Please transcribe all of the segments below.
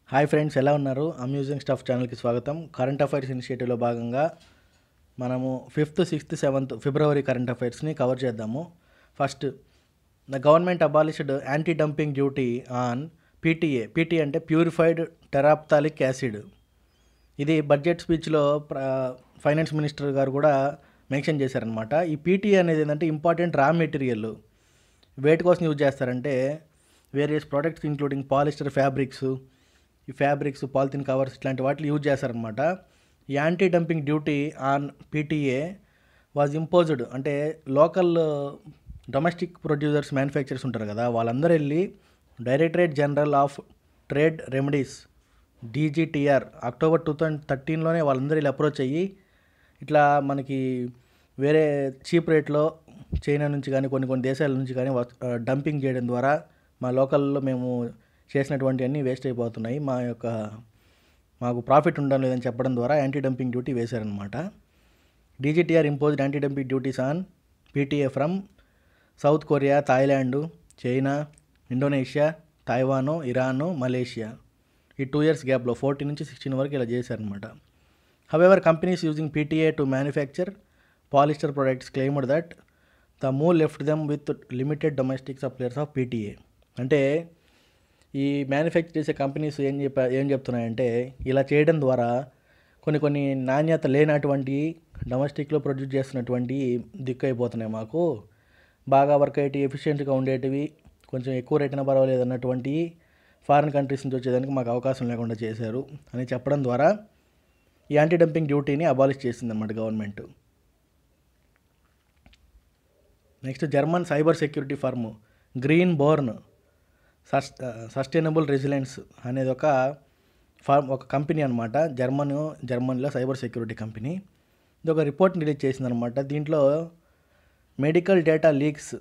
hi friends ఎలా ఉన్నారు amusing stuff ఛానల్కి స్వాగతం కరెంట్ అఫైర్స్ ఇనిషియేటివ్లో భాగంగా మనము fifth sixth seventh February current అఫైర్స్ని కవర్ చేద్దాము first the government abolished anti dumping duty on PTA PT అంటే ప్యూరిఫైడ్ టెరాప్తాలిక్ యాసిడ్ ఇది బడ్జెట్ స్పీచ్లో ఫైనాన్స్ మినిస్టర్ గారు కూడా మెన్షన్ చేశారనమాట ఈ పీటీఏ అనేది ఏంటంటే ఇంపార్టెంట్ రా మెటీరియల్ వేటి కోసం యూజ్ చేస్తారంటే various products including polyester fabrics ఈ ఫ్యాబ్రిక్స్ పాలిథిన్ కవర్స్ ఇట్లాంటి వాటిని యూజ్ చేస్తారనమాట ఈ anti dumping duty on PTA was imposed అంటే లోకల్ డొమెస్టిక్ ప్రొడ్యూసర్స్ మ్యానుఫ్యాక్చర్స్ ఉంటారు కదా వాళ్ళందరూ వెళ్ళి directorate general of trade remedies DGTR October two thousand థర్టీన్లోనే వాళ్ళందరూ ఇలా అప్రోచ్ అయ్యి ఇట్లా మనకి వేరే చీప్ రేట్లో చైనా నుంచి కానీ కొన్ని కొన్ని దేశాల నుంచి కానీ డంపింగ్ చేయడం ద్వారా మా లోకల్లో మేము చేసినటువంటి అన్నీ వేస్ట్ అయిపోతున్నాయి మా యొక్క మాకు ప్రాఫిట్ ఉండడం లేదని చెప్పడం ద్వారా యాంటీ డంపింగ్ డ్యూటీ వేశారనమాట DGTR imposed anti dumping duties on PTA from South Korea Thailand China Indonesia Taiwan Iran Malaysia ఈ టూ ఇయర్స్ గ్యాప్లో ఫోర్టీన్ నుంచి సిక్స్టీన్ వరకు ఇలా చేశారనమాట however companies using PTA to manufacture polyester products claimed that the move left them with limited domestic suppliers of PTA అంటే ఈ manufacture చేసే companies ఏం చెప్ప ఏం చెప్తున్నాయంటే ఇలా చేయడం ద్వారా కొన్ని కొన్ని నాణ్యత లేనటువంటి డొమెస్టిక్లో ప్రొడ్యూస్ చేస్తున్నటువంటి దిక్కు అయిపోతున్నాయి మాకు బాగా వర్క్ అయ్యేటి ఎఫిషియెంట్గా ఉండేటివి కొంచెం ఎక్కువ రేట్ అయినా పర్వాలేదు అన్నటువంటి ఫారిన్ కంట్రీస్ నుంచి వచ్చేదానికి మాకు అవకాశం లేకుండా చేశారు అని చెప్పడం ద్వారా ఈ యాంటీ డంపింగ్ డ్యూటీని అబాలిష్ చేసిందన్నమాట government next German cyber security firm Greenbone Sus Sustainable Resilience అనేది ఒక ఫార్మ్ ఒక కంపెనీ అనమాట జర్మన్ జర్మనీలో సైబర్ సెక్యూరిటీ కంపెనీ ఇది ఒక రిపోర్ట్ రిలీజ్ చేసిందనమాట దీంట్లో మెడికల్ డేటా లీక్స్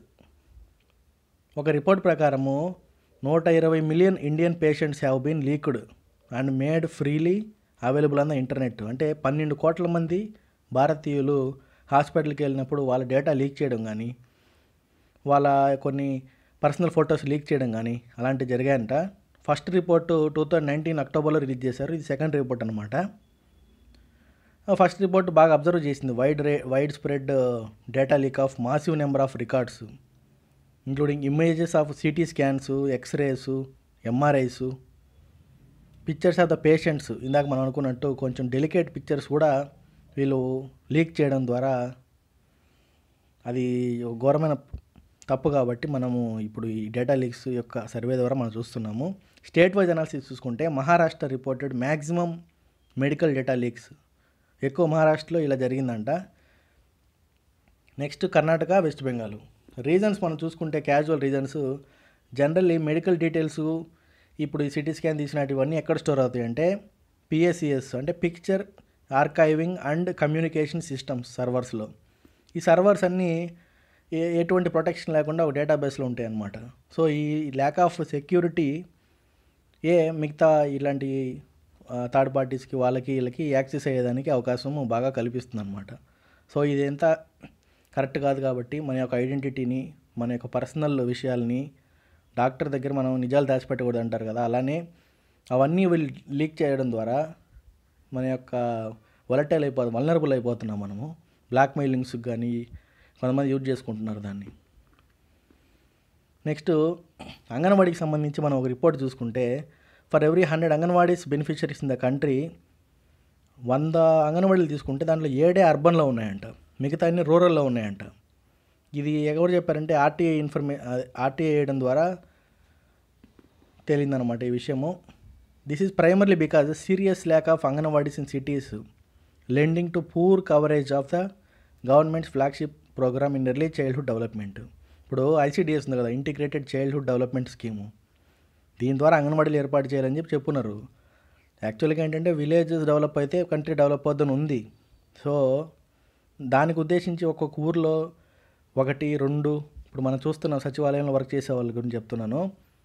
ఒక రిపోర్ట్ ప్రకారము నూట ఇరవై million Indian patients have been leaked and made freely available on the internet అంటే పన్నెండు కోట్ల మంది భారతీయులు హాస్పిటల్కి వెళ్ళినప్పుడు వాళ్ళ డేటా లీక్ చేయడం కానీ వాళ్ళ కొన్ని పర్సనల్ ఫొటోస్ లీక్ చేయడం కానీ అలాంటివి జరిగాయంట first report two thousand nineteen అక్టోబర్లో రిలీజ్ చేశారు ఇది సెకండ్ రిపోర్ట్ అనమాట ఫస్ట్ రిపోర్ట్ బాగా అబ్జర్వ్ చేసింది వైడ్ రే widespread data leak of massive number of records including images of CT scans X-rays MRIs pictures of the patients ఇందాక మనం అనుకున్నట్టు కొంచెం డెలికేట్ పిక్చర్స్ కూడా వీళ్ళు లీక్ చేయడం ద్వారా అది ఘోరమైన తప్పు కాబట్టి మనము ఇప్పుడు ఈ డేటా లీక్స్ యొక్క సర్వే ద్వారా మనం చూస్తున్నాము స్టేట్ వైజ్ అనాలిసిస్ చూసుకుంటే Maharashtra reported maximum medical data leaks ఎక్కువ మహారాష్ట్రలో ఇలా జరిగిందంట నెక్స్ట్ కర్ణాటక వెస్ట్ బెంగాల్ రీజన్స్ మనం చూసుకుంటే casual reasons generally medical details ఇప్పుడు ఈ సిటీ స్కాన్ తీసినటివన్నీ ఎక్కడ స్టోర్ అవుతాయి అంటే పిఎస్సిఎస్ అంటే picture archiving and communication systems సర్వర్స్లో ఈ సర్వర్స్ అన్నీ ఏ ఎటువంటి ప్రొటెక్షన్ లేకుండా ఒక డేటాబేస్లో ఉంటాయి అన్నమాట సో ఈ ల్యాక్ ఆఫ్ సెక్యూరిటీ ఏ మిగతా ఇలాంటి థర్డ్ పార్టీస్కి వాళ్ళకి వీళ్ళకి యాక్సెస్ అయ్యేదానికి అవకాశం బాగా కల్పిస్తుంది అనమాట సో ఇది ఎంత కరెక్ట్ కాదు కాబట్టి మన యొక్క ఐడెంటిటీని మన యొక్క పర్సనల్ విషయాల్ని డాక్టర్ దగ్గర మనం నిజాలు దాచిపెట్టకూడదు అంటారు కదా అలానే అవన్నీ వీళ్ళు లీక్ చేయడం ద్వారా మన యొక్క వలటైల్ అయిపోతుంది వల్నరబుల్ అయిపోతున్నాం మనము బ్లాక్ మెయిలింగ్స్కి కానీ కొంతమంది యూజ్ చేసుకుంటున్నారు దాన్ని నెక్స్ట్ అంగన్వాడీకి సంబంధించి మనం ఒక రిపోర్ట్ చూసుకుంటే for every hundred anganwadis beneficiaries in the country వంద అంగన్వాడీలు తీసుకుంటే దాంట్లో ఏడే అర్బన్లో ఉన్నాయంట మిగతా అన్ని రూరల్లో ఉన్నాయంట ఇది ఎవరు చెప్పారంటే ఆర్టీఐ ఇన్ఫర్మే ఆర్టీఐ వేయడం ద్వారా తేలిందనమాట ఈ విషయము this is primarily because serious lack of anganwadis in cities lending to poor coverage of the government's flagship programme in early childhood development ఇప్పుడు ఐసీడీఎస్ ఉంది కదా ఇంటిగ్రేటెడ్ చైల్డ్హుడ్ డెవలప్మెంట్ స్కీము దీని ద్వారా అంగన్వాడీలు ఏర్పాటు చేయాలని చెప్పి చెప్పున్నారు యాక్చువల్గా ఏంటంటే విలేజెస్ డెవలప్ అయితే కంట్రీ డెవలప్ అవుతుందని ఉంది సో దానికి ఉద్దేశించి ఒక్కొక్క ఊర్లో ఒకటి రెండు ఇప్పుడు మనం చూస్తున్న సచివాలయంలో వర్క్ చేసే వాళ్ళ గురించి చెప్తున్నాను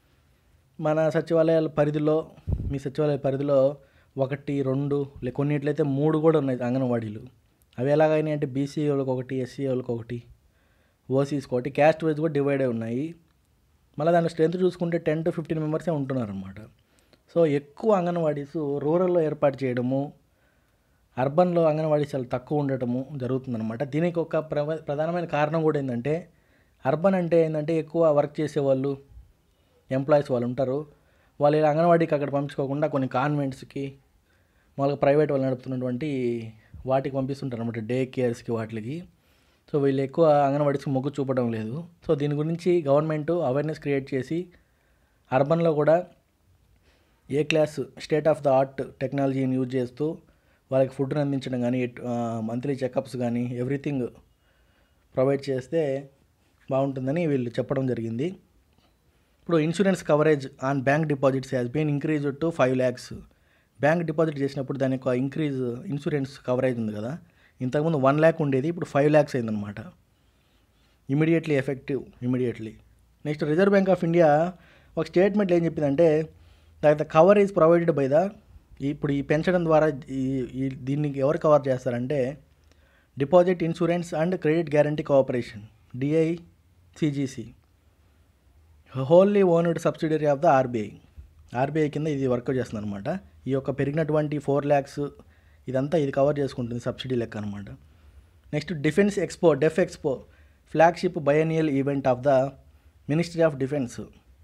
మన సచివాలయాల పరిధిలో మీ సచివాలయ పరిధిలో ఒకటి రెండు లే కొన్నిట్లయితే మూడు కూడా ఉన్నాయి అంగన్వాడీలు అవి ఎలాగైనా అంటే బీసీ వాళ్ళకి ఒకటి ఎస్సీ వాళ్ళకి ఒకటి ఓసీస్కి ఒకటి క్యాస్ట్ వైజ్ కూడా డివైడ్ అయి ఉన్నాయి మళ్ళీ దాని స్ట్రెంత్ చూసుకుంటే టెన్ టు ఫిఫ్టీన్ మెంబర్సే ఉంటున్నారు అనమాట సో ఎక్కువ అంగన్వాడీస్ రూరల్లో ఏర్పాటు చేయడము అర్బన్లో అంగన్వాడీస్ చాలా తక్కువ ఉండటము జరుగుతుందన్నమాట దీనికి ఒక ప్ర- ప్రధానమైన కారణం కూడా ఏంటంటే అర్బన్ అంటే ఏంటంటే ఎక్కువ వర్క్ చేసేవాళ్ళు ఎంప్లాయీస్ వాళ్ళు ఉంటారు వాళ్ళు ఇలా అంగన్వాడీకి అక్కడ పంపించుకోకుండా కొన్ని కాన్వెంట్స్కి మామూలుగా ప్రైవేట్ వాళ్ళు నడుపుతున్నటువంటి వాటికి పంపిస్తుంటారు అనమాట డే కేర్స్కి వాటికి సో వీళ్ళు ఎక్కువ అంగన్వాడీస్కి మొగ్గు చూపడం లేదు సో దీని గురించి గవర్నమెంట్ అవేర్నెస్ క్రియేట్ చేసి అర్బన్లో కూడా a class state of the art టెక్నాలజీని యూజ్ చేస్తూ వాళ్ళకి ఫుడ్ని అందించడం కానీ మంత్లీ చెకప్స్ కానీ ఎవ్రీథింగ్ ప్రొవైడ్ చేస్తే బాగుంటుందని వీళ్ళు చెప్పడం జరిగింది ఇప్పుడు insurance coverage on bank deposits has been increase to five lakhs bank deposit చేసినప్పుడు దాని యొక్క ఇంక్రీజ్ ఇన్సూరెన్స్ కవరేజ్ ఉంది కదా ఇంతకుముందు వన్ ల్యాక్ ఉండేది ఇప్పుడు ఫైవ్ ల్యాక్స్ అయిందనమాట immediately effective immediately next Reserve bank of India ఒక స్టేట్మెంట్ ఏం చెప్పిందంటే దాని the cover is provided by the ఇప్పుడు ఈ పెంచడం ద్వారా ఈ ఈ దీన్ని ఎవరు కవర్ చేస్తారంటే deposit insurance and credit guarantee cooperation DI CGC wholly owned subsidiary of the RBI RBI కింద ఇది వర్క్ చేస్తుంది అనమాట ఈ యొక్క పెరిగినటువంటి ఫోర్ ల్యాక్స్ ఇదంతా ఇది కవర్ చేసుకుంటుంది సబ్సిడీ లెక్క అనమాట next defence expo def expo flagship biennial event of the ministry of defence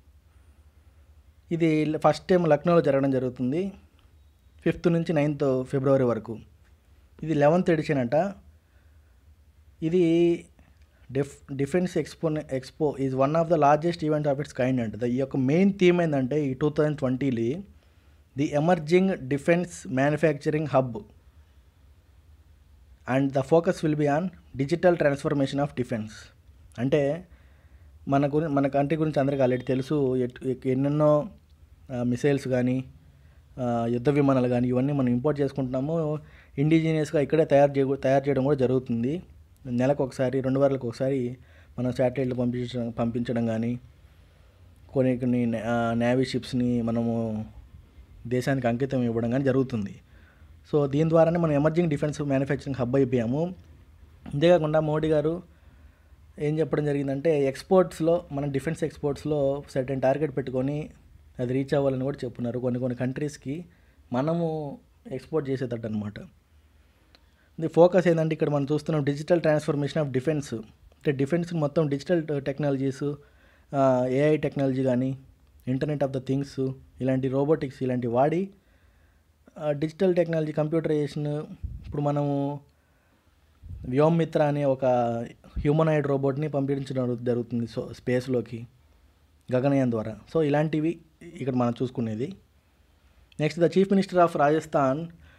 ఇది ఫస్ట్ టైం లక్నోలో జరగడం జరుగుతుంది ఫిఫ్త్ నుంచి నైన్త్ ఫిబ్రవరి వరకు ఇది లెవెన్త్ ఎడిషన్ అంట ఇది def defence expo expo is one of the largest event of its kind అంట ఈ యొక్క మెయిన్ థీమ్ ఏంటంటే ఈ టూ థౌజండ్ ట్వంటీలో the emerging defence manufacturing hub and the focus will be on digital transformation of defence అంటే మన గురి మన కంట్రీ గురించి అందరికీ ఆల్రెడీ తెలుసు ఎట్- ఎన్నెన్నో మిసైల్స్ కానీ ఆ, యుద్ధ విమానాలు కానీ ఇవన్నీ మనం ఇంపోర్ట్ చేసుకుంటున్నాము ఇండిజినియస్గా ఇక్కడే తయారు చే తయారు చేయడం కూడా జరుగుతుంది నెలకు ఒకసారి రెండు వారాలకు ఒకసారి మనం శాటిలైట్లు పంపించడం పంపించడం కానీ కొన్ని కొన్ని నేవీ షిప్స్ని మనము దేశానికి అంకితం ఇవ్వడం కానీ జరుగుతుంది సో దీని ద్వారానే మనం ఎమర్జింగ్ డిఫెన్స్ మ్యానుఫ్యాక్చరింగ్ హబ్ అయిపోయాము అంతేకాకుండా మోడీ గారు ఏం చెప్పడం జరిగిందంటే ఎక్స్పోర్ట్స్లో మన డిఫెన్స్ ఎక్స్పోర్ట్స్లో సర్టెన్ టార్గెట్ పెట్టుకొని అది రీచ్ అవ్వాలని కూడా చెప్పున్నారు కొన్ని కొన్ని కంట్రీస్కి మనము ఎక్స్పోర్ట్ చేసేటట్టు అనమాట ఇది ఫోకస్ ఏంటంటే ఇక్కడ మనం చూస్తున్నాం డిజిటల్ ట్రాన్స్ఫర్మేషన్ ఆఫ్ డిఫెన్స్ అంటే డిఫెన్స్కి మొత్తం డిజిటల్ టెక్నాలజీస్ ఏఐ టెక్నాలజీ కానీ ఇంటర్నెట్ ఆఫ్ ద థింగ్స్ ఇలాంటి రోబోటిక్స్ ఇలాంటివి వాడి డిజిటల్ టెక్నాలజీ కంప్యూటరైజేషన్ ఇప్పుడు మనము వ్యోమిత్ర అనే ఒక హ్యూమనాయిడ్ రోబోట్ని పంపించడం జరుగుతుంది సో స్పేస్లోకి గగనయాన్ ద్వారా సో ఇలాంటివి ఇక్కడ మనం చూసుకునేది next the chief minister of Rajasthan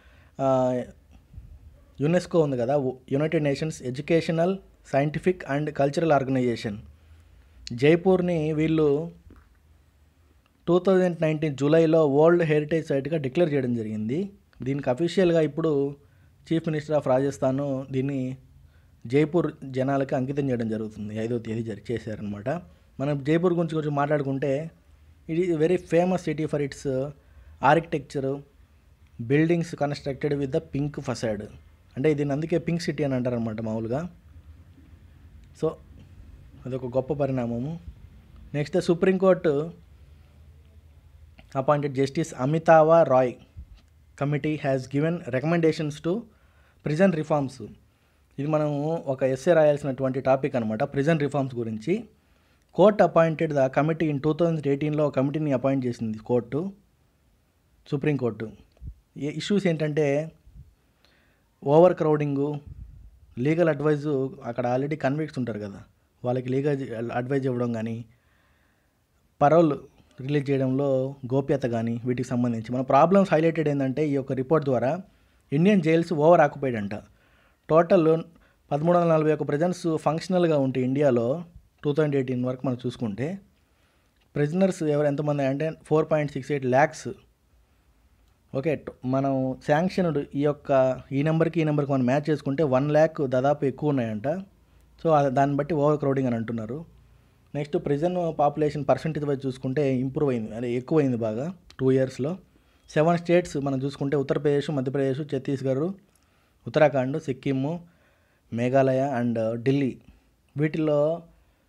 UNESCO ఉంది కదా United Nations Educational Scientific and Cultural Organization జైపూర్ని వీళ్ళు టూ థౌజండ్ నైన్టీన్ జూలైలో వరల్డ్ హెరిటేజ్ సైట్గా డిక్లేర్ చేయడం జరిగింది దీనికి అఫీషియల్గా ఇప్పుడు చీఫ్ మినిస్టర్ ఆఫ్ రాజస్థాన్ దీన్ని జైపూర్ జనాలకి అంకితం చేయడం జరుగుతుంది ఐదో తేదీ జరి చేశారనమాట మనం జైపూర్ గురించి కొంచెం మాట్లాడుకుంటే ఇది very famous city for its architecture buildings constructed with the pink facade అంటే దీన్ని అందుకే పింక్ సిటీ అని అంటారనమాట మామూలుగా సో అదొక గొప్ప పరిణామము next Supreme Court appointed justice Amitava Roy committee has given recommendations to prison reforms ఇది మనము ఒక ఎస్ఏ రాయాల్సినటువంటి టాపిక్ అనమాట ప్రిజన్ రిఫార్మ్స్ గురించి court appointed the committee in two thousand ఎయిటీన్లో ఒక కమిటీని అపాయింట్ చేసింది కోర్టు సుప్రీంకోర్టు ఏ ఇష్యూస్ ఏంటంటే ఓవర్ క్రౌడింగు లీగల్ అడ్వైజు అక్కడ ఆల్రెడీ కన్విక్ట్స్ ఉంటారు కదా వాళ్ళకి లీగల్ అడ్వైజ్ ఇవ్వడం కానీ పరోల్ రిలీజ్ చేయడంలో గోప్యత కానీ వీటికి సంబంధించి మన ప్రాబ్లమ్స్ హైలైటెడ్ ఏంటంటే ఈ యొక్క రిపోర్ట్ ద్వారా ఇండియన్ జైల్స్ ఓవర్ ఆక్యుపైడ్ అంట టోటల్ పదమూడు వందల నలభై ఒక ప్రజెన్స్ ఫంక్షనల్గా ఉంటే ఇండియాలో టూ థౌజండ్ ఎయిటీన్ వరకు మనం చూసుకుంటే ప్రిజనర్స్ ఎవరు ఎంతమంది అంటే four point six eight lakhs okay ట- మనం శాంక్షన్డ్ ఈ యొక్క ఈ నెంబర్కి ఈ నెంబర్కి మనం మ్యాచ్ చేసుకుంటే వన్ ల్యాక్ దాదాపు ఎక్కువ ఉన్నాయంట సో అది- దాన్ని బట్టి ఓవర్ క్రౌడింగ్ అని అంటున్నారు next prison population percentage wise చూసుకుంటే ఇంప్రూవ్ అయింది అదే ఎక్కువైంది బాగా టూ ఇయర్స్లో సెవెన్ స్టేట్స్ మనం చూసుకుంటే ఉత్తరప్రదేశ్ మధ్యప్రదేశ్ ఛత్తీస్గఢ్ ఉత్తరాఖండ్ సిక్కిము మేఘాలయ అండ్ ఢిల్లీ వీటిల్లో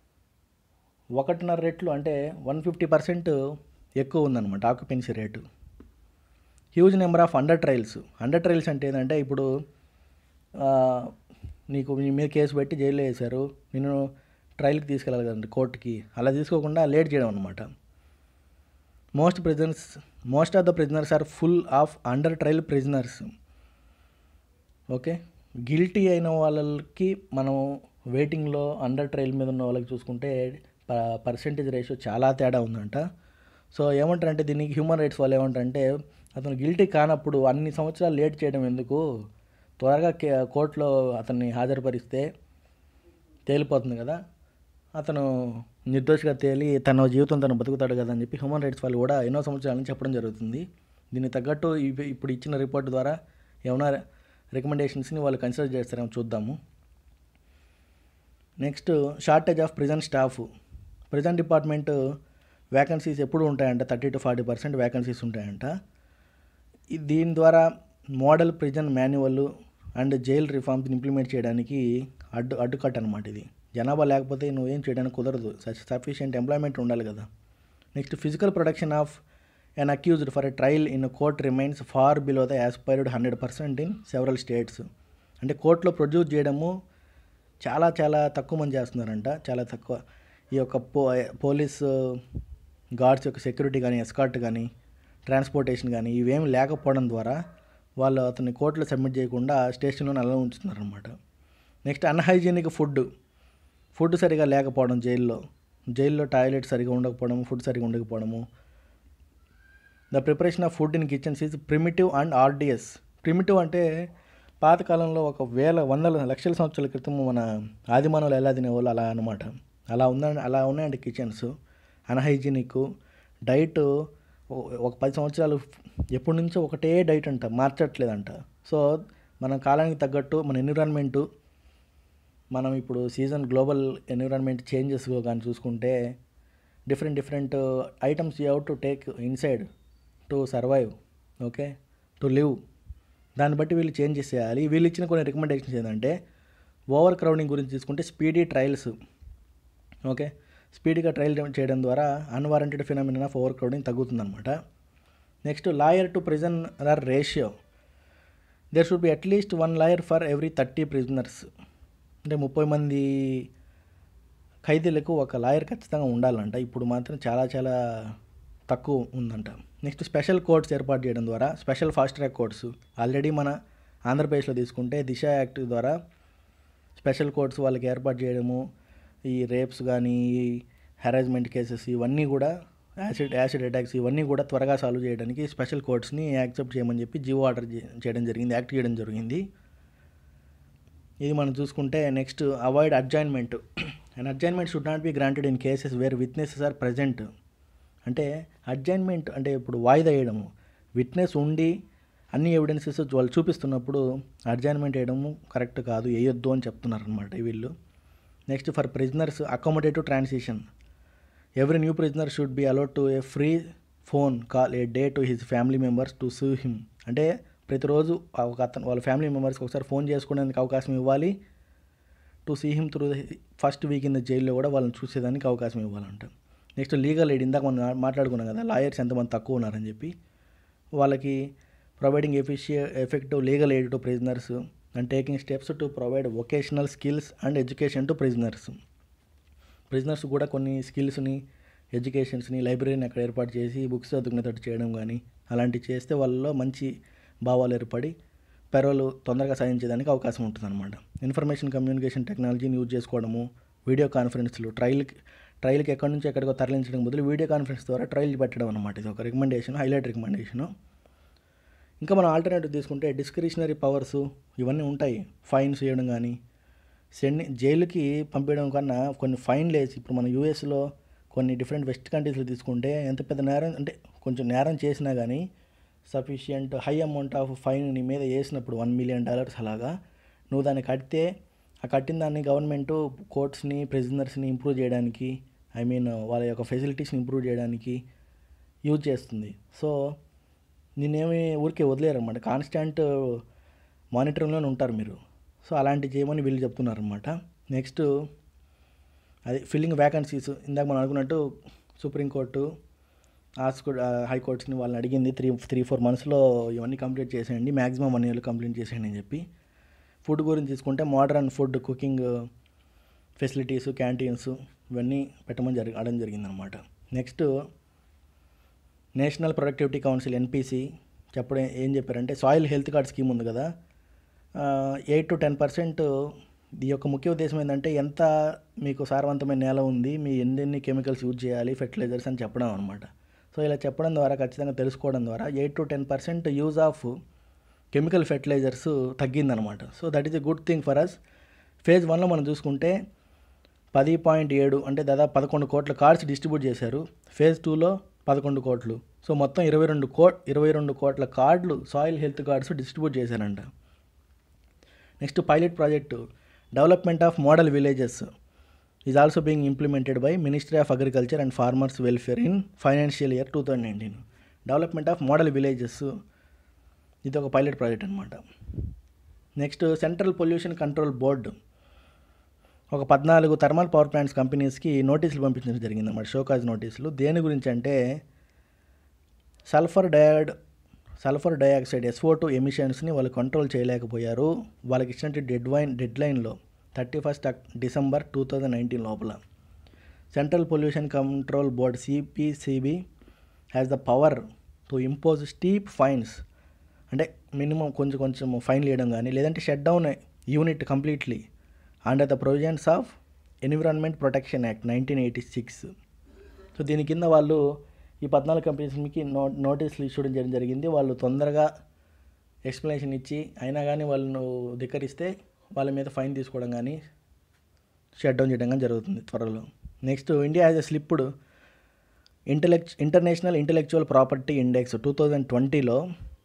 ఒకటిన్నర రెట్లు అంటే వన్ ఫిఫ్టీ పర్సెంట్ ఎక్కువ ఉందన్నమాట occupancy rate huge number of under trials under trials అంటే ఏంటంటే ఇప్పుడు ఆ, నీకు నీ మీద కేసు పెట్టి జైల్లో వేశారు నేను ట్రయల్కి తీసుకెళ్ళాలి కదండి కోర్టుకి అలా తీసుకోకుండా లేట్ చేయడం అనమాట most prisoners most of the prisoners are full of under trial prisoners okay guilty అయిన వాళ్ళకి మనం వెయిటింగ్లో అండర్ ట్రయల్ మీద ఉన్న వాళ్ళకి చూసుకుంటే పర్సంటేజ్ రేషియో చాలా తేడా ఉందంట సో ఏమంటారంటే దీనికి హ్యూమన్ రైట్స్ వాళ్ళు ఏమంటారంటే అతను గిల్టీ కానప్పుడు అన్ని సంవత్సరాలు లేట్ చేయడం ఎందుకు త్వరగా కే- కోర్టులో అతన్ని హాజరుపరిస్తే తేలిపోతుంది కదా అతను నిర్దోషిగా తేలి తన జీవితం తను బతుకుతాడు కదా అని చెప్పి హ్యూమన్ రైట్స్ వాళ్ళు కూడా ఎన్నో సంవత్సరాల నుంచి చెప్పడం జరుగుతుంది దీనికి తగ్గట్టు ఇవి- ఇప్పుడు ఇచ్చిన రిపోర్ట్ ద్వారా ఏమైనా రికమెండేషన్స్ని వాళ్ళు కన్సిడర్ చేస్తారేమో చూద్దాము next shortage of prison staff prison department vacancies ఎప్పుడు ఉంటాయంట thirty to forty percent vacancies ఉంటాయంట ఈ- దీని ద్వారా model prison manual and jail రిఫార్మ్స్ని ఇంప్లిమెంట్ చేయడానికి అడ్డు అడ్డుకట్ట అనమాట ఇది జనాభా లేకపోతే నువ్వేం చేయడానికి కుదరదు సఫిషియంట్ ఎంప్లాయ్మెంట్ ఉండాలి కదా next physical production of an accused for a trial in a court remains far below the aspired hundred percent in several states అంటే కోర్టులో ప్రొడ్యూస్ చేయడము చాలా చాలా తక్కువ మంది చేస్తున్నారంట చాలా తక్కువ ఈ యొక్క పో పోలీస్ గార్డ్స్ యొక్క సెక్యూరిటీ కానీ ఎస్కార్ట్ కానీ ట్రాన్స్పోర్టేషన్ కానీ ఇవేమి లేకపోవడం ద్వారా వాళ్ళు అతన్ని కోర్టులో సబ్మిట్ చేయకుండా స్టేషన్లో అలా ఉంచుతున్నారనమాట నెక్స్ట్ అన్హైజీనిక్ ఫుడ్ ఫుడ్ సరిగా లేకపోవడం జైల్లో జైల్లో టాయిలెట్ సరిగా ఉండకపోవడం ఫుడ్ సరిగా ఉండకపోవడము the preparation of food in kitchens is primitive and arduous primitive అంటే పాతకాలంలో ఒక వేల వందల లక్షల సంవత్సరాల క్రితం మన ఆదిమానవులు ఎలా తినేవాళ్ళు అలా అనమాట అలా ఉందండి అలా ఉన్నాయండి కిచెన్స్ అన్హైజీనిక్ డైట్ ఒక పది సంవత్సరాలు ఎప్పటి నుంచో ఒకటే డైట్ అంట మార్చట్లేదంట సో మన కాలానికి తగ్గట్టు మన ఎన్విరాన్మెంటు మనం ఇప్పుడు సీజన్ గ్లోబల్ ఎన్విరాన్మెంట్ చేంజెస్ కానీ చూసుకుంటే different different items you have to take inside to survive okay to live దాన్ని బట్టి వీళ్ళు చేంజ్ చేసేయాలి వీళ్ళు ఇచ్చిన కొన్ని రికమెండేషన్స్ ఏంటంటే ఓవర్ క్రౌడింగ్ గురించి తీసుకుంటే స్పీడీ ట్రయల్స్ ఓకే స్పీడ్గా ట్రయల్ చేయడం ద్వారా unwarranted phenomenon of over crowding తగ్గుతుందన్నమాట next lawyer to prisoner ratio there should be at least one lawyer for every thirty prisoners అంటే ముప్పై మంది ఖైదీలకు ఒక లాయర్ ఖచ్చితంగా ఉండాలంట ఇప్పుడు మాత్రం చాలా చాలా తక్కువ ఉందంట నెక్స్ట్ స్పెషల్ కోర్ట్స్ ఏర్పాటు చేయడం ద్వారా special fast track courts already మన ఆంధ్రప్రదేశ్లో తీసుకుంటే దిశ యాక్ట్ ద్వారా స్పెషల్ కోర్ట్స్ వాళ్ళకి ఏర్పాటు చేయడము ఈ రేప్స్ కానీ హెరాస్మెంట్ కేసెస్ ఇవన్నీ కూడా యాసిడ్ యాసిడ్ అటాక్స్ ఇవన్నీ కూడా త్వరగా సాల్వ్ చేయడానికి స్పెషల్ కోర్ట్స్ని యాక్సెప్ట్ చేయమని చెప్పి జియో ఆర్డర్ చేయడం జరిగింది యాక్ట్ చేయడం జరిగింది ఇది మనం చూసుకుంటే next avoid adjournment and adjournment should not be granted in cases where witnesses are present అంటే అడ్జాయిన్మెంట్ అంటే ఇప్పుడు వాయిదా వేయడము విట్నెస్ ఉండి అన్ని ఎవిడెన్సెస్ వాళ్ళు చూపిస్తున్నప్పుడు అడ్జాయిన్మెంట్ వేయడము కరెక్ట్ కాదు వేయొద్దు అని చెప్తున్నారు అనమాట వీళ్ళు next for prisoners accommodative transition every new prisoner should be allowed to a free phone call a day to his family members to see him అంటే ప్రతిరోజు ఒక అతను వాళ్ళ ఫ్యామిలీ మెంబర్స్కి ఒకసారి ఫోన్ చేసుకోవడానికి అవకాశం ఇవ్వాలి to see him through first week in the జైల్లో కూడా వాళ్ళని చూసేదానికి అవకాశం ఇవ్వాలంట నెక్స్ట్ లీగల్ ఎయిడ్ ఇందాక మనం మాట్లాడుకున్నాం కదా లాయర్స్ ఎంతమంది తక్కువ ఉన్నారని చెప్పి వాళ్ళకి providing efficient effective legal aid to prisoners and taking steps to provide vocational skills and education to prisoners prisoners కూడా కొన్ని స్కిల్స్ని ఎడ్యుకేషన్స్ని లైబ్రరీని అక్కడ ఏర్పాటు చేసి బుక్స్ చదువుకునేటట్టు చేయడం కానీ అలాంటివి చేస్తే వాళ్ళలో మంచి భావాలు ఏర్పడి పెరోలు తొందరగా సాధించేదానికి అవకాశం ఉంటుందన్నమాట ఇన్ఫర్మేషన్ కమ్యూనికేషన్ టెక్నాలజీని యూజ్ చేసుకోవడము వీడియో కాన్ఫరెన్స్లు ట్రయల్కి ట్రయల్కి ఎక్కడి నుంచి ఎక్కడికో తరలించడం బదులు వీడియో కాన్ఫరెన్స్ ద్వారా ట్రయల్ పెట్టడం అనమాట ఇది ఒక రికమెండేషన్ హైలైట్ రికమెండేషను ఇంకా మనం ఆల్టర్నేటివ్ తీసుకుంటే డిస్క్రిషనరీ పవర్స్ ఇవన్నీ ఉంటాయి ఫైన్స్ వేయడం కానీ సెండ్ జైలుకి పంపించడం కన్నా కొన్ని ఫైన్లు వేసి ఇప్పుడు మన యూఎస్లో కొన్ని డిఫరెంట్ వెస్ట్ కంట్రీస్లో తీసుకుంటే ఎంత పెద్ద నేరం అంటే కొంచెం నేరం చేసినా కానీ sufficient high amount of fine నీ మీద వేసినప్పుడు వన్ మిలియన్ డాలర్స్ అలాగా నువ్వు దాన్ని కడితే ఆ కట్టిన దాన్ని గవర్నమెంట్ కోర్ట్స్ని ప్రిజనర్స్ని ఇంప్రూవ్ చేయడానికి ఐ మీన్ వాళ్ళ యొక్క ఫెసిలిటీస్ని ఇంప్రూవ్ చేయడానికి యూజ్ చేస్తుంది సో నేనేమి ఊరికే వదిలేరన్నమాట కాన్స్టాంట్ మానిటరింగ్లోనే ఉంటారు మీరు సో అలాంటివి చేయమని వీళ్ళు చెప్తున్నారన్నమాట నెక్స్ట్ అది ఫిల్లింగ్ వ్యాకెన్సీస్ ఇందాక మనం అనుకున్నట్టు సుప్రీంకోర్టు ఆస్కు హైకోర్ట్స్ని వాళ్ళని అడిగింది త్రీ త్రీ ఫోర్ మంత్స్లో ఇవన్నీ కంప్లీట్ చేసేయండి మ్యాక్సిమం వన్ ఇయర్లో కంప్లీట్ చేసేయండి అని చెప్పి ఫుడ్ గురించి తీసుకుంటే modern food cooking facilities canteens ఇవన్నీ పెట్టమని జరిగి అడగడం జరిగిందనమాట next national productivity council NPC చెప్పడం ఏం చెప్పారంటే సాయిల్ హెల్త్ కార్డ్ స్కీమ్ ఉంది కదా ఎయిట్ టు టెన్ పర్సెంట్ ఈ యొక్క ముఖ్య ఉద్దేశం ఏంటంటే ఎంత మీకు సారవంతమైన నేల ఉంది మీ ఎన్నెన్ని కెమికల్స్ యూజ్ చేయాలి ఫెర్టిలైజర్స్ అని చెప్పడం అనమాట సో ఇలా చెప్పడం ద్వారా ఖచ్చితంగా తెలుసుకోవడం ద్వారా eight to ten percent use of chemical fertilizers తగ్గిందనమాట so that is a good thing for us phase వన్లో మనం చూసుకుంటే పది పాయింట్ ఏడు అంటే దాదాపు పదకొండు కోట్ల కార్డ్స్ డిస్ట్రిబ్యూట్ చేశారు ఫేజ్ టూలో పదకొండు కోట్లు సో మొత్తం ఇరవై రెండు కోట్ ఇరవై రెండు కోట్ల కార్డులు సాయిల్ హెల్త్ కార్డ్స్ డిస్ట్రిబ్యూట్ చేశారంట next pilot project development of model villages is also being implemented by ministry of agriculture and farmers welfare in financial year two thousand nineteen development of model villages ఇది ఒక pilot project అనమాట next central pollution control board ఒక పద్నాలుగు thermal power plants కంపెనీస్కి నోటీసులు పంపించడం జరిగింది అన్నమాట షోకాజ్ నోటీసులు దేని గురించి అంటే సల్ఫర్ డయాడ్ సల్ఫర్ డయాక్సైడ్ ఎస్ఓ టూ ఎమిషన్స్ని వాళ్ళు కంట్రోల్ చేయలేకపోయారు వాళ్ళకి ఇచ్చినట్టు డెడ్ వైన్ డెడ్ లైన్లో thirty first December two thousand nineteen లోపల central pollution control board CPCB has the power to impose steep fines అంటే మినిమం కొంచెం కొంచెం ఫైన్ వేయడం కానీ లేదంటే shut down unit completely under the provisions of environment protection act nineteen eighty six so దీని కింద వాళ్ళు ఈ పద్నాలుగు కంపెనీస్కి నో నోటీసులు ఇచ్చడం చేయడం జరిగింది వాళ్ళు తొందరగా ఎక్స్ప్లెనేషన్ ఇచ్చి అయినా కానీ వాళ్ళను ధిక్కరిస్తే వాళ్ళ మీద ఫైన్ తీసుకోవడం కానీ షట్ డౌన్ చేయడం కానీ జరుగుతుంది త్వరలో next India as a slipped intellectual international intellectual property index two thousand ట్వంటీలో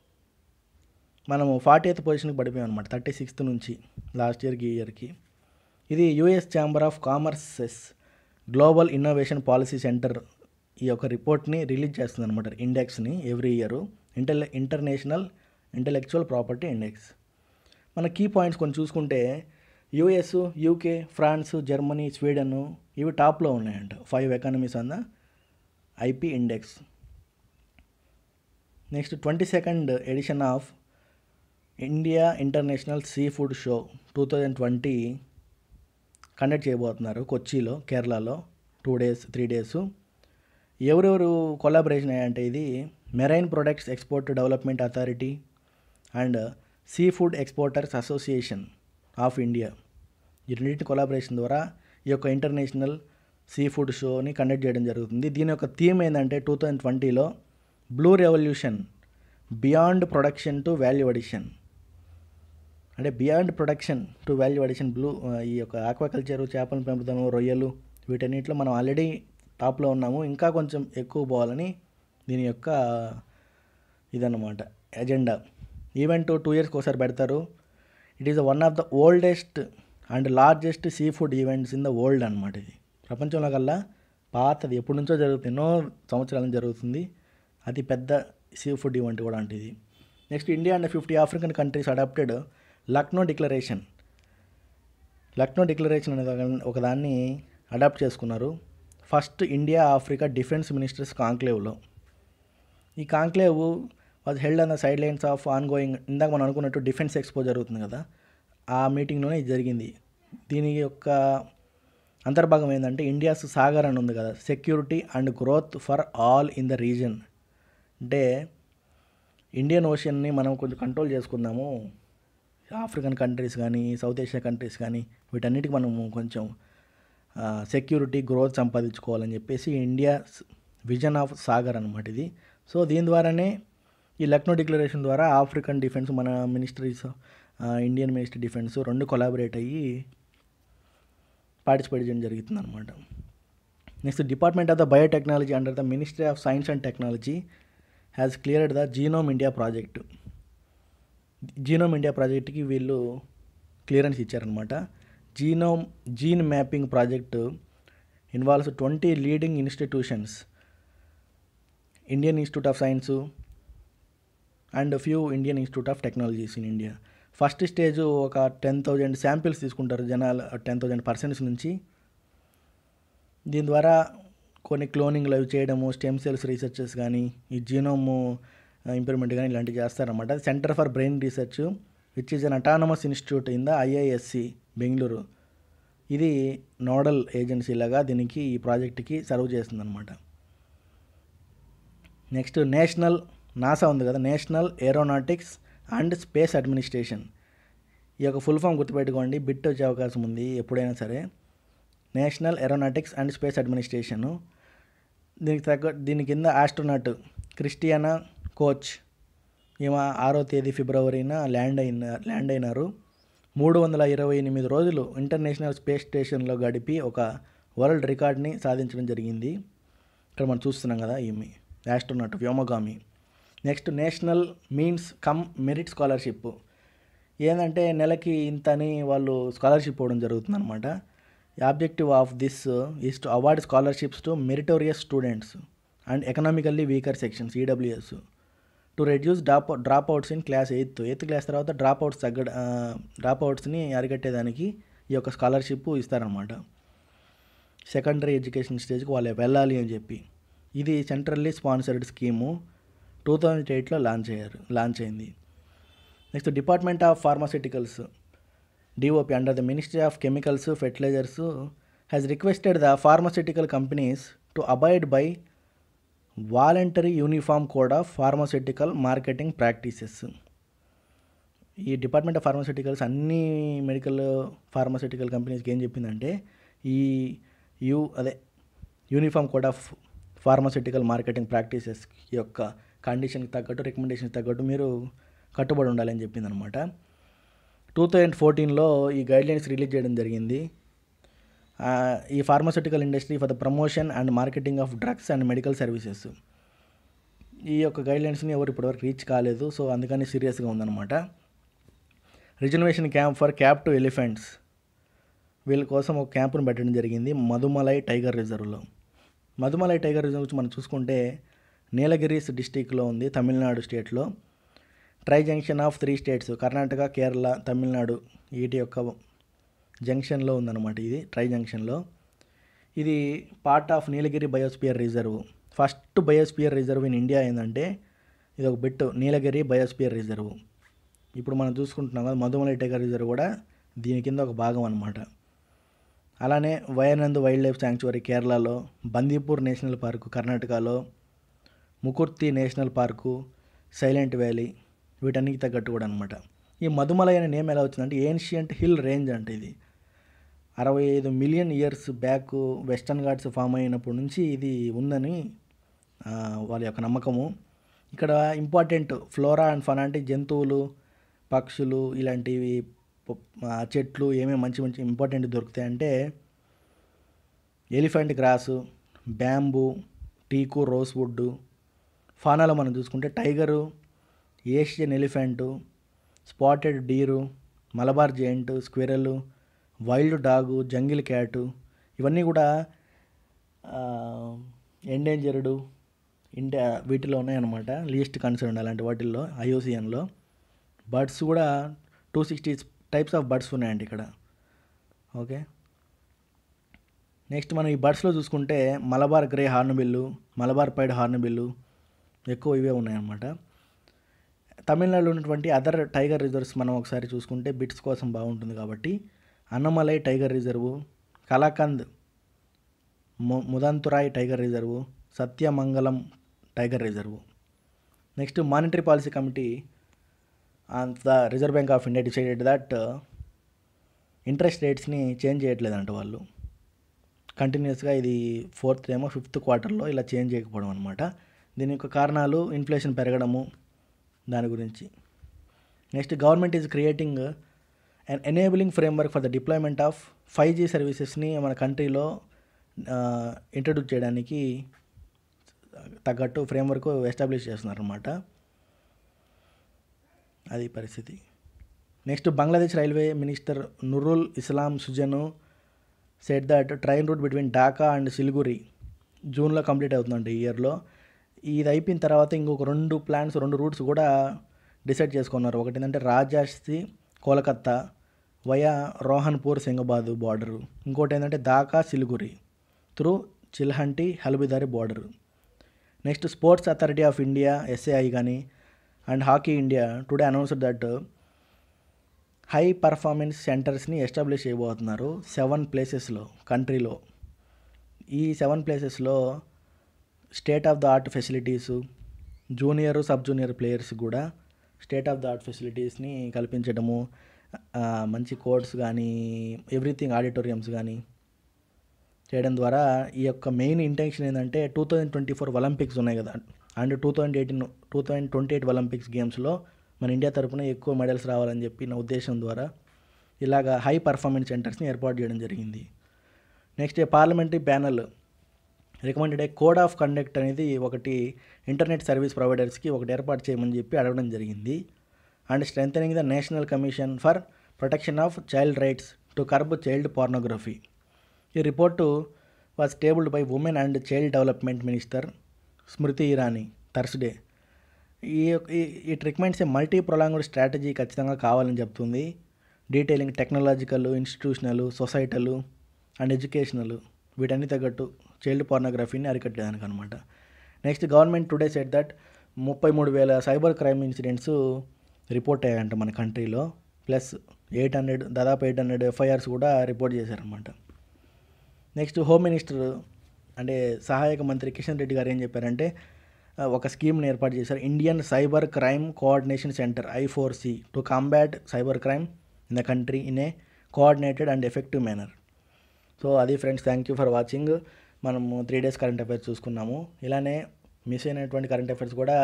మనము ఫార్టీ ఎయిత్ పొజిషన్కి పడిపోయాం అనమాట థర్టీ సిక్స్త్ నుంచి లాస్ట్ ఇయర్కి ఈ ఇయర్కి ఇది US chamber of commerces global innovation policy centre ఈ యొక్క రిపోర్ట్ని రిలీజ్ చేస్తుంది అనమాట ఇండెక్స్ని every year intel international intellectual property index మన కీ పాయింట్స్ కొన్ని చూసుకుంటే US UK France Germany Sweden ఇవి టాప్లో ఉన్నాయంట ఫైవ్ ఎకానమీస్ అన్న IP index next twenty second edition of India international sea food show two thousand twenty conduct చేయబోతున్నారు కొచ్చిలో కేరళలో టూ డేస్ త్రీ డేస్ ఎవరెవరు కొలాబరేషన్ అయ్యాయంటే ఇది marine products export development authority and sea food exporters association of India ఈ రెండింటి collaboration ద్వారా ఈ యొక్క ఇంటర్నేషనల్ సీ ఫుడ్ షోని కండక్ట్ చేయడం జరుగుతుంది దీని యొక్క థీమ్ ఏంటంటే టూ థౌజండ్ ట్వంటీలో blue revolution beyond production to value addition అంటే beyond production to value addition blue ఈ యొక్క ఆక్వాకల్చర్ చేపల పెంపుదం రొయ్యలు వీటన్నిటిలో మనం ఆల్రెడీ టాప్లో ఉన్నాము ఇంకా కొంచెం ఎక్కువ పోవాలని దీని యొక్క ఇదన్నమాట ఎజెండా ఈవెంట్ టూ ఇయర్స్కి ఒకసారి పెడతారు it is one of the oldest and largest sea food events in the world అనమాట ఇది ప్రపంచంలో కల్లా పాతది ఎప్పటి నుంచో జరుగుతుంది ఎన్నో సంవత్సరాల నుంచి జరుగుతుంది అతి పెద్ద సీ ఫుడ్ ఈవెంట్ కూడా అంటే ఇది next India and fifty African countries adopted Lucknow declaration Lucknow declaration అనే ఒక- ఒకదాన్ని అడాప్ట్ చేసుకున్నారు first India Africa defence ministers కాంక్లేవ్లో ఈ conclave was held on the sidelines of ongoing ఇందాక మనం అనుకున్నట్టు డిఫెన్స్ ఎక్స్పో జరుగుతుంది కదా ఆ మీటింగ్లోనే ఇది జరిగింది దీని యొక్క అంతర్భాగం ఏంటంటే ఇండియాస్ సాగర్ అని ఉంది కదా security and growth for all in the region అంటే ఇండియన్ ఓషన్ని మనం కొంచెం కంట్రోల్ చేసుకుందాము ఆఫ్రికన్ కంట్రీస్ కానీ సౌత్ ఏషియా కంట్రీస్ కానీ వీటన్నిటికి మనము కొంచెం సెక్యూరిటీ గ్రోత్ సంపాదించుకోవాలని చెప్పేసి ఇండియా విజన్ ఆఫ్ సాగర్ అనమాట ఇది సో దీని ద్వారానే ఈ లక్నో డిక్లరేషన్ ద్వారా ఆఫ్రికన్ డిఫెన్స్ మన మినిస్ట్రీస్ ఇండియన్ మినిస్ట్రీ డిఫెన్స్ రెండు కొలాబరేట్ అయ్యి పార్టిసిపేట్ చేయడం జరుగుతుంది అనమాట next department of the biotechnology under the ministry of science and technology has cleared the genome India project genome India ప్రాజెక్ట్కి వీళ్ళు క్లియరెన్స్ ఇచ్చారనమాట genome gene mapping project involves twenty leading institutions Indian institute of science and few Indian institute of technologies in India first stage ఒక ten thousand samples తీసుకుంటారు జనాలు ten thousand persons నుంచి దీని ద్వారా కొన్ని క్లోనింగ్లు అవి చేయడము స్టెమ్ సెల్స్ రీసెర్చెస్ కానీ ఈ జీనోమ్ ఇంప్రూవ్మెంట్ కానీ ఇలాంటివి చేస్తారన్నమాట centre for brain research which is an autonomous institute in the IISc Bengaluru ఇది నోడల్ ఏజెన్సీ లాగా దీనికి ఈ ప్రాజెక్ట్కి సర్వ్ చేస్తుందన్నమాట నెక్స్ట్ నేషనల్ నాసా ఉంది కదా national aeronautics and space administration ఈ యొక్క ఫుల్ ఫామ్ గుర్తుపెట్టుకోండి బిట్ వచ్చే అవకాశం ఉంది ఎప్పుడైనా సరే national aeronautics and space administration దీనికి తగ్గ దీని కింద ఆస్ట్రోనాట్ క్రిస్టియానా కోచ్ ఈమె ఆరో తేదీ ఫిబ్రవరిన ల్యాండ్ అయిన ల్యాండ్ అయినారు మూడు వందల ఇరవై ఎనిమిది రోజులు ఇంటర్నేషనల్ స్పేస్ స్టేషన్లో గడిపి ఒక వరల్డ్ రికార్డ్ని సాధించడం జరిగింది ఇక్కడ మనం చూస్తున్నాం కదా ఈమె ఆస్ట్రోనాట్ వ్యోమగామి next national means cum merit scholarship ఏంటంటే నెలకి ఇంత అని వాళ్ళు స్కాలర్షిప్ ఇవ్వడం జరుగుతుంది అనమాట objective of this is to award scholarships to meritorious students and economically weaker sections EWS to reduce drop dropouts in class eighth eighth class తర్వాత dropouts తగ్గ డ్రాప్ అవుట్స్ని అరికట్టేదానికి ఈ యొక్క స్కాలర్షిప్ ఇస్తారనమాట సెకండరీ ఎడ్యుకేషన్ స్టేజ్కి వాళ్ళు వెళ్ళాలి అని చెప్పి ఇది centrally sponsored scheme two thousand ఎయిట్లో లాంచ్ అయ్యారు లాంచ్ అయింది next department of pharmaceuticals DOP under the ministry of chemicals fertilizers has requested the pharmaceutical companies to abide by voluntary uniform code of pharmaceutical marketing practices ఈ department of pharmaceuticals అన్ని medical pharmaceutical కంపెనీస్కి ఏం చెప్పిందంటే ఈ U అదే uniform code of pharmaceutical marketing practices యొక్క కండిషన్కి తగ్గట్టు రికమెండేషన్కి తగ్గట్టు మీరు కట్టుబడి ఉండాలని చెప్పిందనమాట టూ థౌజండ్ ఫోర్టీన్లో ఈ గైడ్లైన్స్ రిలీజ్ చేయడం జరిగింది ఆ, ఈ pharmaceutical industry for the promotion and marketing of drugs and medical services ఈ యొక్క గైడ్లైన్స్ని ఎవరు ఇప్పటివరకు రీచ్ కాలేదు సో అందుకని సీరియస్గా ఉందన్నమాట reservation camp for cap to elephants వీళ్ళ కోసం ఒక క్యాంపును పెట్టడం జరిగింది మధుమలై టైగర్ రిజర్వ్లో మధుమలై టైగర్ రిజర్వ్ గురించి మనం చూసుకుంటే నీలగిరీస్ డిస్టిక్లో ఉంది తమిళనాడు స్టేట్లో tri junction of three states Karnataka Kerala Tamil Nadu వీటి యొక్క జంక్షన్లో ఉందన్నమాట ఇది ట్రై జంక్షన్లో ఇది part of Nilgiri biosphere reserve first biosphere reserve in India ఏంటంటే ఇది ఒక బిట్ నీలగిరి బయోస్పియర్ రిజర్వ్ ఇప్పుడు మనం చూసుకుంటున్నాం కదా మధుమలై టైగర్ రిజర్వ్ కూడా దీని కింద ఒక భాగం అనమాట అలానే వయనంద్ వైల్డ్ లైఫ్ శాంక్చురీ కేరళలో బందీపూర్ నేషనల్ పార్కు కర్ణాటకలో Mukurthi national park silent valley వీటన్నికి తగ్గట్టు కూడా అనమాట ఈ మధుమలై అనే నేమ్ ఎలా వచ్చిందంటే ఏన్షియంట్ హిల్ రేంజ్ అంటే ఇది అరవై ఐదు million years back western ghats form అయినప్పటి నుంచి ఇది ఉందని ఆ, వాళ్ళ యొక్క నమ్మకము ఇక్కడ ఇంపార్టెంట్ ఫ్లోరా అండ్ ఫన్ అంటే జంతువులు పక్షులు ఇలాంటివి పొ- ఆ, చెట్లు ఏమేమి మంచి మంచి ఇంపార్టెంట్ దొరుకుతాయంటే elephant grass bamboo teak rosewood ఫానాలో మనం చూసుకుంటే tiger Asian elephant spotted deer Malabar giant squirrel wild dog jungle cat ఇవన్నీ కూడా ఎండేంజర్డ్ ఇండియా వీటిలో ఉన్నాయన్నమాట లీస్ట్ కన్సర్న్ అలాంటి వాటిల్లో ఐఓసిఎన్లో బర్డ్స్ కూడా two sixty types of birds ఉన్నాయండి ఇక్కడ ఓకే నెక్స్ట్ మనం ఈ బర్డ్స్లో చూసుకుంటే Malabar grey hornbill Malabar pied hornbill ఎక్కువ ఇవే ఉన్నాయన్నమాట తమిళనాడులో ఉన్నటువంటి అదర్ టైగర్ రిజర్వ్స్ మనం ఒకసారి చూసుకుంటే బిట్స్ కోసం బాగుంటుంది కాబట్టి అన్నమలై టైగర్ రిజర్వు కలాకంద్ ము Mundanthurai tiger reserve Sathyamangalam tiger reserve next monetary policy committee on the reserve bank of India decided that interest రేట్స్ని చేంజ్ చేయట్లేదంట వాళ్ళు కంటిన్యూస్గా ఇది ఫోర్త్ ఏమో ఫిఫ్త్ క్వార్టర్లో ఇలా చేంజ్ చేయకపోవడం అనమాట దీని యొక్క కారణాలు ఇన్ఫ్లేషన్ పెరగడము దాని గురించి next government is creating and enabling framework for the deployment of five G సర్వీసెస్ని మన కంట్రీలో ఇంట్రడ్యూస్ చేయడానికి తగ్గట్టు ఫ్రేమ్వర్క్ ఎస్టాబ్లిష్ చేస్తున్నారన్నమాట అది పరిస్థితి next Bangladesh railway minister Nurul Islam Sujan said that train route between Dhaka and Siliguri జూన్లో కంప్లీట్ అవుతుందండి ఈ ఇయర్లో ఇది అయిపోయిన తర్వాత ఇంకొక రెండు ప్లాన్స్ రెండు రూట్స్ కూడా డిసైడ్ చేసుకున్నారు ఒకటి ఏంటంటే రాజాస్తి కోలకత్తా వయా రోహన్పూర్ సింగబాద్ బార్డరు ఇంకోటి ఏంటంటే Dhaka Siliguri through Chilahati Haldibari border next sports authority of India SAI కానీ and hockey India today announced that high performance సెంటర్స్ని ఎస్టాబ్లిష్ చేయబోతున్నారు సెవెన్ ప్లేసెస్లో కంట్రీలో ఈ సెవెన్ ప్లేసెస్లో state of the art facilities junior sub junior players కూడా స్టేట్ ఆఫ్ ద ఆర్ట్ ఫెసిలిటీస్ని కల్పించడము ఆ, మంచి కోర్ట్స్ కానీ ఎవ్రీథింగ్ ఆడిటోరియంస్ కానీ చేయడం ద్వారా ఈ యొక్క మెయిన్ ఇంటెన్షన్ ఏంటంటే two thousand twenty four olympics ఉన్నాయి కదా and two thousand eighteen two thousand twenty eight olympics గేమ్స్లో మన ఇండియా తరపున ఎక్కువ మెడల్స్ రావాలని చెప్పి నా ఉద్దేశం ద్వారా ఇలాగ హై పర్ఫార్మెన్స్ సెంటర్స్ని ఏర్పాటు చేయడం జరిగింది next parliamentary panel recommended a code of conduct అనేది ఒకటి ఇంటర్నెట్ సర్వీస్ ప్రొవైడర్స్కి ఒకటి ఏర్పాటు చేయమని చెప్పి అడగడం జరిగింది and strengthening the national commission for protection of child rights to curb child pornography ఈ report was tabled by women and child development minister Smriti Irani Thursday ఈ it recommends a multi prolonged strategy ఖచ్చితంగా కావాలని చెప్తుంది detailing technological institutional societal and educational వీటన్ని తగ్గట్టు child పోర్నోగ్రఫీని అరికట్టేదానికి అనమాట next government today set that ముప్పై మూడు వేల సైబర్ క్రైమ్ ఇన్సిడెంట్స్ రిపోర్ట్ అయ్యాయంట మన కంట్రీలో ప్లస్ ఎయిట్ హండ్రెడ్ దాదాపు ఎయిట్ హండ్రెడ్ ఎఫ్ఐఆర్స్ కూడా రిపోర్ట్ చేశారనమాట నెక్స్ట్ హోమ్ మినిస్టర్ అంటే సహాయక మంత్రి కిషన్ రెడ్డి గారు ఏం చెప్పారంటే ఆ, ఒక స్కీమ్ని ఏర్పాటు చేశారు Indian cyber crime coordination centre I four C to combat cyber crime in the country in a coordinated and effective manner so అది friends thank you for watching మనము త్రీ డేస్ కరెంట్ అఫైర్స్ చూసుకున్నాము ఇలానే miss అయినటువంటి current affairs కూడా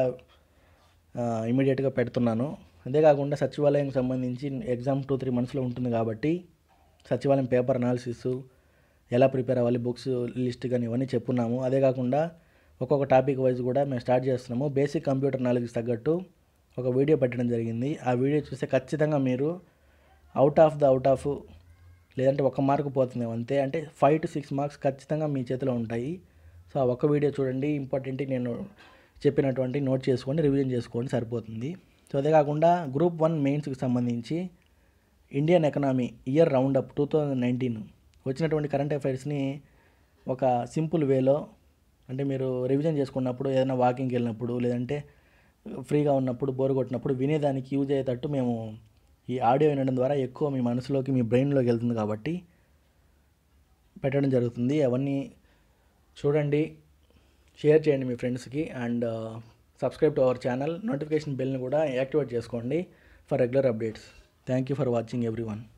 ఇమీడియట్గా పెడుతున్నాను అంతేకాకుండా సచివాలయం సంబంధించి ఎగ్జామ్ టూ త్రీ మంత్స్లో ఉంటుంది కాబట్టి సచివాలయం పేపర్ అనాలిసిస్ ఎలా ప్రిపేర్ అవ్వాలి బుక్స్ లిస్ట్ కానీ ఇవన్నీ చెప్పున్నాము అదే కాకుండా ఒక్కొక్క టాపిక్ వైజ్ కూడా మేము స్టార్ట్ చేస్తున్నాము బేసిక్ కంప్యూటర్ నాలెడ్జ్ తగ్గట్టు ఒక వీడియో పెట్టడం జరిగింది ఆ వీడియో చూస్తే ఖచ్చితంగా మీరు out of the out of లేదంటే ఒక మార్కు పోతుంది అంతే అంటే ఫైవ్ టు సిక్స్ మార్క్స్ ఖచ్చితంగా మీ చేతిలో ఉంటాయి సో ఆ ఒక్క వీడియో చూడండి ఇంపార్టెంట్ నేను చెప్పినటువంటి నోట్ చేసుకోండి రివిజన్ చేసుకోండి సరిపోతుంది సో అదే కాకుండా గ్రూప్ వన్ మెయిన్స్కి సంబంధించి Indian economy year round up two thousand nineteen వచ్చినటువంటి కరెంట్ అఫైర్స్ని ఒక సింపుల్ వేలో అంటే మీరు రివిజన్ చేసుకున్నప్పుడు ఏదైనా వాకింగ్కి వెళ్ళినప్పుడు లేదంటే ఫ్రీగా ఉన్నప్పుడు బోర్ కొట్టినప్పుడు వినేదానికి యూజ్ అయ్యేటట్టు మేము ఈ ఆడియో వినడం ద్వారా ఎక్కువ మీ మనసులోకి మీ బ్రెయిన్లోకి వెళ్తుంది కాబట్టి పెట్టడం జరుగుతుంది అవన్నీ చూడండి షేర్ చేయండి మీ ఫ్రెండ్స్కి and subscribe to our channel notification బెల్ని కూడా యాక్టివేట్ చేసుకోండి for regular updates thank you for watching every one